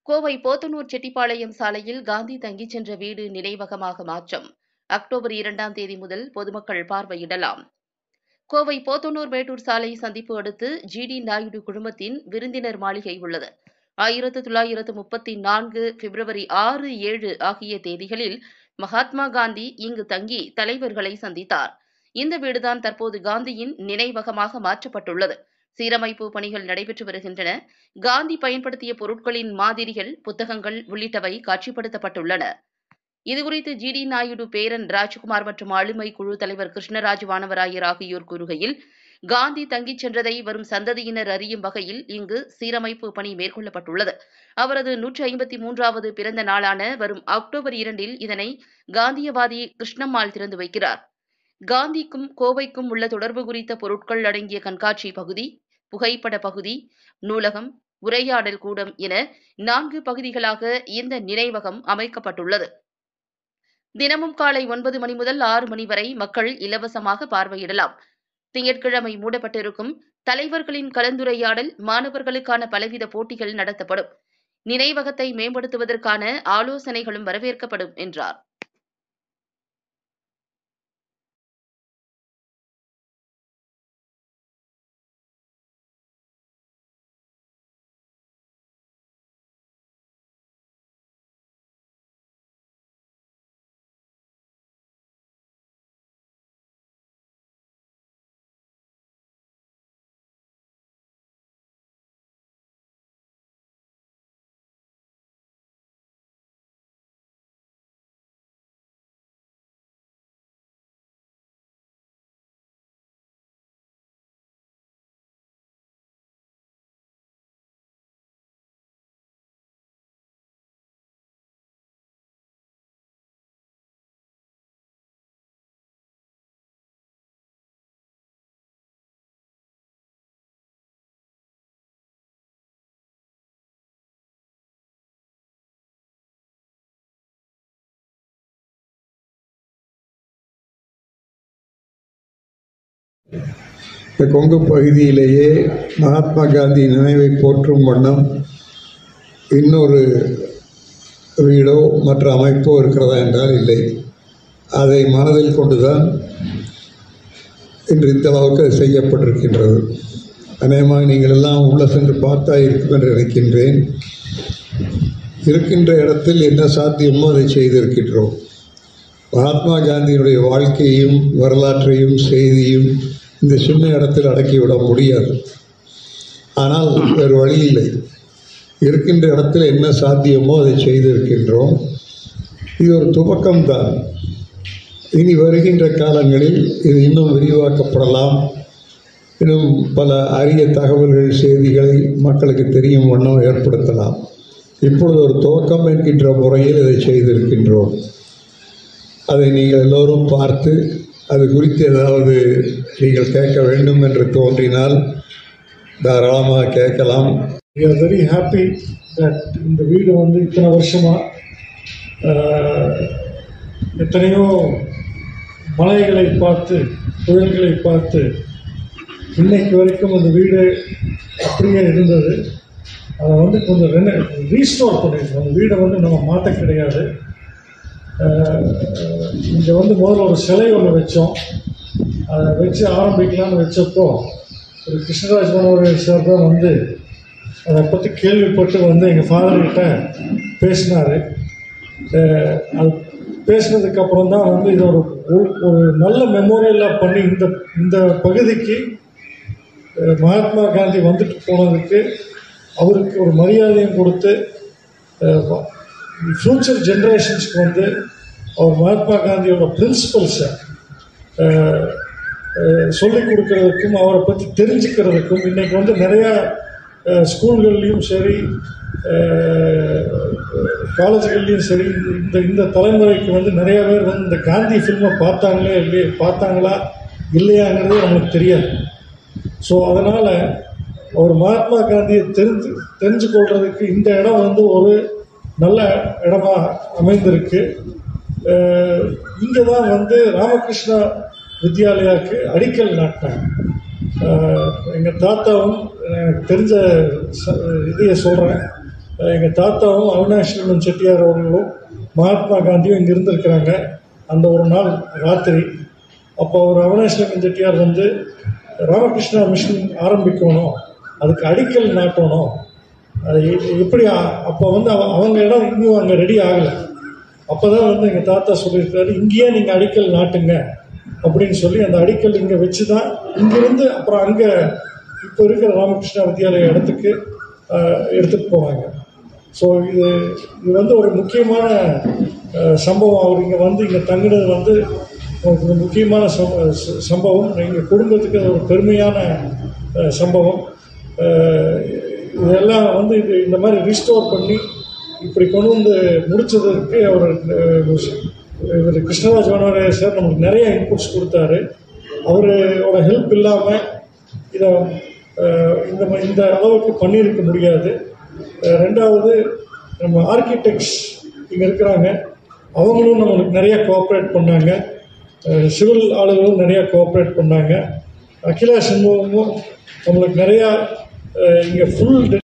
கோவை போத்தனூர் செட்டிப்பாளையம் சாலையில் காந்தி தங்கிச் சென்ற வீடு நினைவகமாக மாற்றம் அக்டோபர் இரண்டாம் தேதி முதல் பொதுமக்கள் பார்வையிடலாம் கோவை போத்தனூர் மேட்டூர் சாலை சந்திப்பு அடுத்து ஜிடி நாயுடு குழுமத்தின் விருந்தினர் மாளிகை உள்ளது ஆயிரத்து தொள்ளாயிரத்து முப்பத்தி நான்கு பிப்ரவரி ஆறு ஏழு ஆகிய தேதிகளில் மகாத்மா காந்தி இங்கு தங்கி தலைவர்களை சந்தித்தார் இந்த வீடுதான் தற்போது காந்தியின் நினைவகமாக மாற்றப்பட்டுள்ளது சீரமைப்பு பணிகள் நடைபெற்று வருகின்றன காந்தி பயன்படுத்திய பொருட்களின் மாதிரிகள் புத்தகங்கள் உள்ளிட்டவை காட்சிப்படுத்தப்பட்டுள்ளன இதுகுறித்து ஜிடி நாயுடு பேரன் ராஜ்குமார் மற்றும் ஆளுமை குழு தலைவர் கிருஷ்ணராஜ் வானவராயர் ஆகியோர் கூறுகையில் காந்தி தங்கிச் சென்றதை வரும் சந்ததியினர் அறியும் வகையில் இங்கு சீரமைப்பு பணி மேற்கொள்ளப்பட்டுள்ளது அவரது நூற்றி ஐம்பத்தி மூன்றாவது பிறந்த நாளான வரும் அக்டோபர் இரண்டில் இதனை காந்தியவாதி கிருஷ்ணம்மாள் திறந்து வைக்கிறார் காந்திக்கும் கோவைக்கும் உள்ள தொடர்பு குறித்த பொருட்கள் அடங்கிய கண்காட்சி பகுதி புகைப்பட பகுதி நூலகம் உரையாடல் கூடம் என நான்கு பகுதிகளாக இந்த நினைவகம் அமைக்கப்பட்டுள்ளது தினமும் காலை ஒன்பது மணி முதல் ஆறு மணி வரை மக்கள் இலவசமாக பார்வையிடலாம் திங்கட்கிழமை மூடப்பட்டிருக்கும் தலைவர்களின் கலந்துரையாடல் மாணவர்களுக்கான பலவித போட்டிகள் நடத்தப்படும் நினைவகத்தை மேம்படுத்துவதற்கான ஆலோசனைகளும் வரவேற்கப்படும் என்றார் இந்த கொங்கு பகுதியிலேயே மகாத்மா காந்தி நினைவை போற்றும் வண்ணம் இன்னொரு வீடோ மற்ற அமைப்போ இருக்கிறதா என்றால் இல்லை அதை மனதில் கொண்டுதான் இன்று இந்த அளவுக்கு அது செய்யப்பட்டிருக்கின்றது அநேகமாக நீங்கள் எல்லாம் உள்ள சென்று பார்த்தா இருக்கும் என்று நினைக்கின்றேன் இருக்கின்ற இடத்தில் என்ன சாத்தியமோ அதை செய்திருக்கின்றோம் மகாத்மா காந்தியினுடைய வாழ்க்கையும் வரலாற்றையும் செய்தியும் இந்த சின்ன இடத்தில் அடக்கிவிட முடியாது ஆனால் வேறு வழி இல்லை இருக்கின்ற இடத்தில் என்ன சாத்தியமோ அதை செய்திருக்கின்றோம் இது ஒரு துவக்கம்தான் இனி வருகின்ற காலங்களில் இது இன்னும் விரிவாக்கப்படலாம் இன்னும் பல அரிய தகவல்கள் செய்திகளை மக்களுக்கு தெரியும் வண்ணம் ஏற்படுத்தலாம் இப்பொழுது ஒரு துவக்கம் என்கின்ற முறையில் இதை செய்திருக்கின்றோம் அதை நீங்கள் எல்லோரும் பார்த்து அது குறித்து ஏதாவது நீங்கள் கேட்க வேண்டும் என்று தோன்றினால் தாராளமாக கேட்கலாம் we are very happy that இந்த வீடு வந்து இத்தனை வருஷமா ஆஹ், எத்தனையோ மலைகளை பார்த்து புயல்களை பார்த்து இன்னைக்கு வரைக்கும் அந்த வீடு அப்படியே இருந்தது அதை வந்து கொஞ்சம் ரென ரீஸ்டோர் பண்ணியிருக்கோம் அந்த வீடை வந்து நம்ம மாற்ற கிடையாது இங்கே வந்து முதல்ல ஒரு சிலை ஒன்று வச்சோம் அதை வச்சு ஆரம்பிக்கலாம்னு வச்சப்போ ஒரு கிருஷ்ணராஜ் மனோகர் சார் தான் வந்து அதை பற்றி கேள்விப்பட்டு வந்து எங்கள் ஃபாதர்கிட்ட பேசினார் அது பேசினதுக்கு அப்புறம் தான் வந்து இது ஒரு ஒரு- ஒரு நல்ல மெமோரியலாக பண்ணி இந்த இந்த பகுதிக்கு அஹ், மகாத்மா காந்தி வந்துட்டு போனதுக்கு அவருக்கு ஒரு மரியாதையும் கொடுத்து ஃப்யூச்சர் ஜென்ரேஷன்ஸ்க்கு வந்து அவர் மகாத்மா காந்தியோட பிரின்சிபல்ஸை சொல்லிக் கொடுக்கறதுக்கும் அவரை பற்றி தெரிஞ்சுக்கிறதுக்கும் இன்றைக்கி வந்து நிறையா அஹ், ஸ்கூல்கள்லேயும் சரி காலேஜுகள்லேயும் சரி இந்த இந்த தலைமுறைக்கு வந்து நிறைய பேர் வந்து இந்த காந்தி ஃபில்மை பார்த்தாங்களே இல்லையே பார்த்தாங்களா இல்லையாங்கிறது நம்மளுக்கு தெரியாது ஸோ அதனால் ஒரு மகாத்மா காந்தியை தெரிஞ்சு தெரிஞ்சு கொள்றதுக்கு இந்த இடம் வந்து ஒரு நல்ல இடமா அமைந்திருக்கு இங்கே தான் வந்து ராமகிருஷ்ணா வித்யாலயாவுக்கு அடிக்கல் நாட்டினாங்க எங்கள் தாத்தாவும் எனக்கு தெரிஞ்ச ச- இதையை சொல்கிறேன் எங்கள் தாத்தாவும் அவினாஷ்லிங்கம் செட்டியார் அவர்களும் மகாத்மா காந்தியும் இங்கே இருந்திருக்கிறாங்க அந்த ஒரு நாள் ராத்திரி அப்போ அவர் அவினாஷ்லிங்கம் செட்டியார் வந்து ராமகிருஷ்ணா மிஷன் ஆரம்பிக்கணும் அதுக்கு அடிக்கல் நாட்டணும் அது எ- எப்படி அ- அப்போ வந்து அவ- அவங்க இடம் இன்னும் அங்கே ரெடி ஆகலை அப்போ தான் வந்து எங்கள் தாத்தா சொல்லியிருக்காரு இங்கேயே நீங்கள் அடிக்கல் நாட்டுங்க அப்படின்னு சொல்லி அந்த அடிக்கல் இங்கே வச்சு தான் இங்கிருந்து அப்புறம் அங்கே இப்போ இருக்கிற ராமகிருஷ்ணா வித்யாலயா இடத்துக்கு எடுத்துகிட்டு போவாங்க ஸோ இது இது வந்து ஒரு முக்கியமான அஹ், சம்பவம் அவர் இங்கே வந்து இங்கே தங்கினது வந்து ஒரு முக்கியமான சம்ப- ச- சம்பவம் எங்கள் குடும்பத்துக்கு அது ஒரு பெருமையான அஹ், சம்பவம் அஹ், இதெல்லாம் வந்து இது இந்த மாதிரி ரீஸ்டோர் பண்ணி இப்படி கொண்டு வந்து முடிச்சதற்கு அவர் அஹ், இவர் கிருஷ்ணராஜ் வனவரைய சார் நமக்கு நிறைய இன்புட்ஸ் கொடுத்தாரு அவரோட ஹெல்ப் இல்லாமல் இதை அஹ், இந்த ம- இந்த அளவுக்கு பண்ணியிருக்க முடியாது அஹ், ரெண்டாவது நம்ம ஆர்கிடெக்ட்ஸ் இங்கே இருக்கிறாங்க அவங்களும் நம்மளுக்கு நிறைய கோஆப்ரேட் பண்ணாங்க சிவில் ஆளுகளும் நிறைய கோஆப்ரேட் பண்ணாங்க அகிலா சண்முகமும் நம்மளுக்கு நிறையா இங்கே ஃபுல்